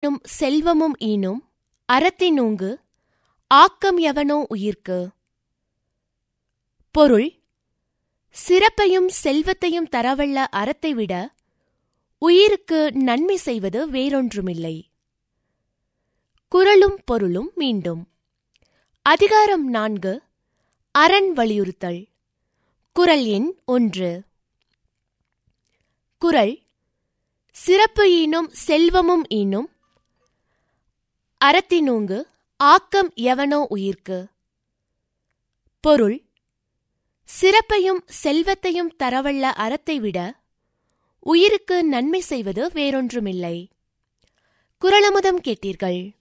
ஈனும் செல்வமும் ஈனும் அறத்தினூங்கு ஆக்கம் எவனோ உயிர்க்கு பொருள் சிறப்பையும் செல்வத்தையும் தரவல்ல அறத்தை விட உயிருக்கு நன்மை செய்வது வேறொன்றுமில்லை குரலும் பொருளும் மீண்டும் அதிகாரம் நான்கு அரண் வலியுறுத்தல் குரல் எண் ஒன்று குரல் சிறப்பு ஈனும் செல்வமும் ஈனும் அறத்தினூங்கு ஆக்கம் எவனோ உயிர்க்கு பொருள் சிறப்பையும் செல்வத்தையும் தரவல்ல அறத்தை விட உயிருக்கு நன்மை செய்வது வேறொன்றுமில்லை குரலமுதம் கேட்டீர்கள்